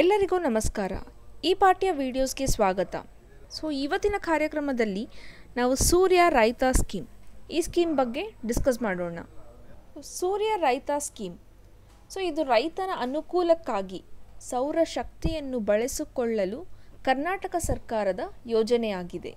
ಎಲ್ಲರಿಗೂ ನಮಸ್ಕಾರ ಈ ಪಾಠ್ಯ ವಿಡಿಯೋಸ್ಗೆ ಸ್ವಾಗತ ಸೊ ಇವತ್ತಿನ ಕಾರ್ಯಕ್ರಮದಲ್ಲಿ ನಾವು ಸೂರ್ಯ ರೈತ ಸ್ಕೀಮ್ ಈ ಸ್ಕೀಮ್ ಬಗ್ಗೆ ಡಿಸ್ಕಸ್ ಮಾಡೋಣ ಸೂರ್ಯ ರೈತ ಸ್ಕೀಮ್ ಸೊ ಇದು ರೈತನ ಅನುಕೂಲಕ್ಕಾಗಿ ಸೌರಶಕ್ತಿಯನ್ನು ಬಳಸಿಕೊಳ್ಳಲು ಕರ್ನಾಟಕ ಸರ್ಕಾರದ ಯೋಜನೆಯಾಗಿದೆ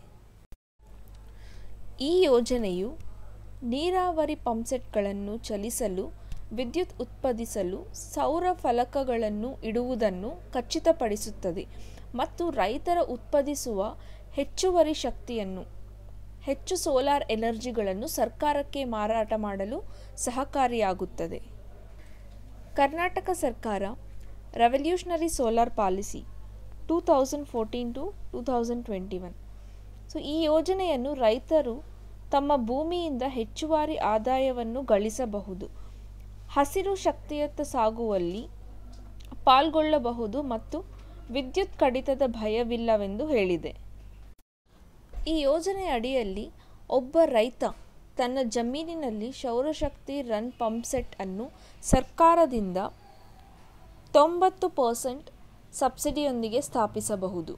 ಈ ಯೋಜನೆಯು ನೀರಾವರಿ ಪಂಪ್ಸೆಟ್ಗಳನ್ನು ಚಲಿಸಲು ವಿದ್ಯುತ್ ಉತ್ಪಾದಿಸಲು ಸೌರ ಫಲಕಗಳನ್ನು ಇಡುವುದನ್ನು ಖಚಿತಪಡಿಸುತ್ತದೆ ಮತ್ತು ರೈತರ ಉತ್ಪಾದಿಸುವ ಹೆಚ್ಚುವರಿ ಶಕ್ತಿಯನ್ನು ಹೆಚ್ಚು ಸೋಲಾರ್ ಎನರ್ಜಿಗಳನ್ನು ಸರ್ಕಾರಕ್ಕೆ ಮಾರಾಟ ಮಾಡಲು ಸಹಕಾರಿಯಾಗುತ್ತದೆ ಕರ್ನಾಟಕ ಸರ್ಕಾರ revolutionary solar policy two thousand fourteen to two thousand twenty one so ಈ ಯೋಜನೆಯನ್ನು ರೈತರು ತಮ್ಮ ಭೂಮಿಯಿಂದ ಹೆಚ್ಚುವರಿ ಆದಾಯವನ್ನು ಗಳಿಸಬಹುದು ಹಸಿರು ಶಕ್ತಿಯತ್ತ ಸಾಗುವಲ್ಲಿ ಪಾಲ್ಗೊಳ್ಳಬಹುದು ಮತ್ತು ವಿದ್ಯುತ್ ಕಡಿತದ ಭಯವಿಲ್ಲವೆಂದು ಹೇಳಿದೆ ಈ ಯೋಜನೆ ಅಡಿಯಲ್ಲಿ ಒಬ್ಬ ರೈತ ತನ್ನ ಜಮೀನಿನಲ್ಲಿ ಸೌರಶಕ್ತಿ ರನ್ ಪಂಪ್ಸೆಟ್ ಅನ್ನು ಸರ್ಕಾರದಿಂದ ತೊಂಬತ್ತು ಪರ್ಸೆಂಟ್ ಸಬ್ಸಿಡಿಯೊಂದಿಗೆ ಸ್ಥಾಪಿಸಬಹುದು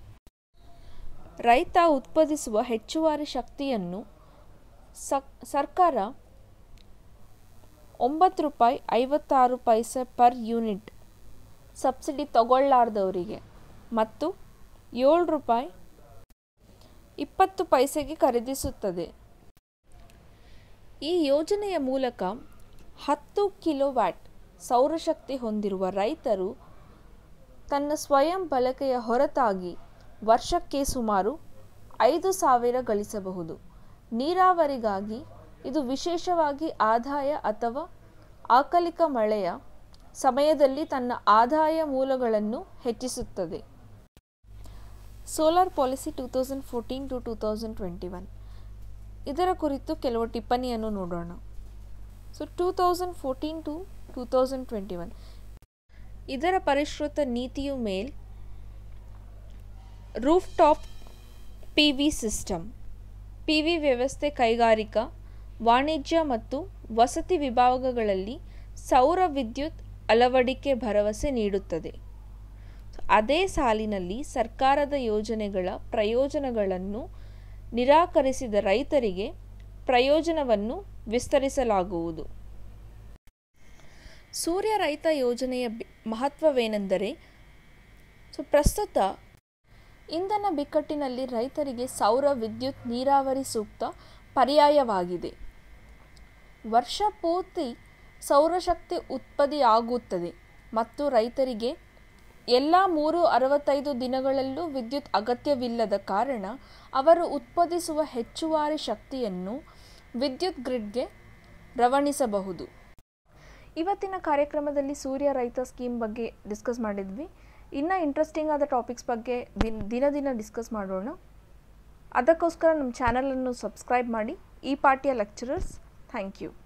ರೈತ ಉತ್ಪಾದಿಸುವ ಹೆಚ್ಚುವರಿ ಶಕ್ತಿಯನ್ನು ಸಕ್ ಸರ್ಕಾರ ಒಂಬತ್ತು ರೂಪಾಯಿ ಐವತ್ತಾರು ಪೈಸೆ ಪರ್ ಯೂನಿಟ್ ಸಬ್ಸಿಡಿ ತಗೊಳ್ಳಾರ್ದವರಿಗೆ ಮತ್ತು ಏಳು ರೂಪಾಯಿ ಇಪ್ಪತ್ತು ಪೈಸೆಗೆ ಖರೀದಿಸುತ್ತದೆ ಈ ಯೋಜನೆಯ ಮೂಲಕ ಹತ್ತು ಕಿಲೋವ್ಯಾಟ್ ಸೌರಶಕ್ತಿ ಹೊಂದಿರುವ ರೈತರು ತನ್ನ ಸ್ವಯಂ ಬಳಕೆಯ ಹೊರತಾಗಿ ವರ್ಷಕ್ಕೆ ಸುಮಾರು ಐದು ಸಾವಿರ ಗಳಿಸಬಹುದು ನೀರಾವರಿಗಾಗಿ ಇದು ವಿಶೇಷವಾಗಿ ಆದಾಯ ಅಥವಾ ಆಕಲಿಕ ಮಳೆಯ ಸಮಯದಲ್ಲಿ ತನ್ನ ಆದಾಯ ಮೂಲಗಳನ್ನು ಹೆಚ್ಚಿಸುತ್ತದೆ solar policy two thousand fourteen to two thousand twenty one ಇದರ ಕುರಿತು ಕೆಲವು ಟಿಪ್ಪಣಿಯನ್ನು ನೋಡೋಣ so two thousand fourteen to two thousand twenty one ಇದರ ಪರಿಷ್ಕೃತ ನೀತಿಯು ಮೇಲ್ rooftop P V system P V ವ್ಯವಸ್ಥೆ ಕೈಗಾರಿಕಾ ವಾಣಿಜ್ಯ ಮತ್ತು ವಸತಿ ವಿಭಾಗಗಳಲ್ಲಿ ಸೌರ ವಿದ್ಯುತ್ ಅಳವಡಿಕೆ ಭರವಸೆ ನೀಡುತ್ತದೆ ಅದೇ ಸಾಲಿನಲ್ಲಿ ಸರ್ಕಾರದ ಯೋಜನೆಗಳ ಪ್ರಯೋಜನಗಳನ್ನು ನಿರಾಕರಿಸಿದ ರೈತರಿಗೆ ಪ್ರಯೋಜನವನ್ನು ವಿಸ್ತರಿಸಲಾಗುವುದು ಸೂರ್ಯ ರೈತ ಯೋಜನೆಯ ಮಹತ್ವವೇನೆಂದರೆ ಸೊ ಪ್ರಸ್ತುತ ಇಂಧನ ಬಿಕ್ಕಟ್ಟಿನಲ್ಲಿ ರೈತರಿಗೆ ಸೌರ ವಿದ್ಯುತ್ ನೀರಾವರಿ ಸೂಕ್ತ ಪರ್ಯಾಯವಾಗಿದೆ ವರ್ಷ ಪೂರ್ತಿ ಸೌರಶಕ್ತಿ ಉತ್ಪತ್ತಿಯಾಗುತ್ತದೆ ಮತ್ತು ರೈತರಿಗೆ ಎಲ್ಲ ಮೂರು ಅರವತ್ತೈದು ದಿನಗಳಲ್ಲೂ ವಿದ್ಯುತ್ ಅಗತ್ಯವಿಲ್ಲದ ಕಾರಣ ಅವರು ಉತ್ಪಾದಿಸುವ ಹೆಚ್ಚುವರಿ ಶಕ್ತಿಯನ್ನು ವಿದ್ಯುತ್ ಗ್ರಿಡ್ಗೆ ರವಾನಿಸಬಹುದು ಇವತ್ತಿನ ಕಾರ್ಯಕ್ರಮದಲ್ಲಿ ಸೂರ್ಯ ರೈತ ಸ್ಕೀಮ್ ಬಗ್ಗೆ ಡಿಸ್ಕಸ್ ಮಾಡಿದ್ವಿ ಇನ್ನು ಇಂಟ್ರೆಸ್ಟಿಂಗ್ ಆದ ಟಾಪಿಕ್ಸ್ ಬಗ್ಗೆ ದಿನ ದಿನ ದಿನ ಡಿಸ್ಕಸ್ ಮಾಡೋಣ ಅದಕ್ಕೋಸ್ಕರ ನಮ್ಮ ಚಾನಲನ್ನು ಸಬ್ಸ್ಕ್ರೈಬ್ ಮಾಡಿ ಈ ಪಾರ್ಟಿಯ ಲೆಕ್ಚರರ್ಸ್ ಥ್ಯಾಂಕ್ ಯು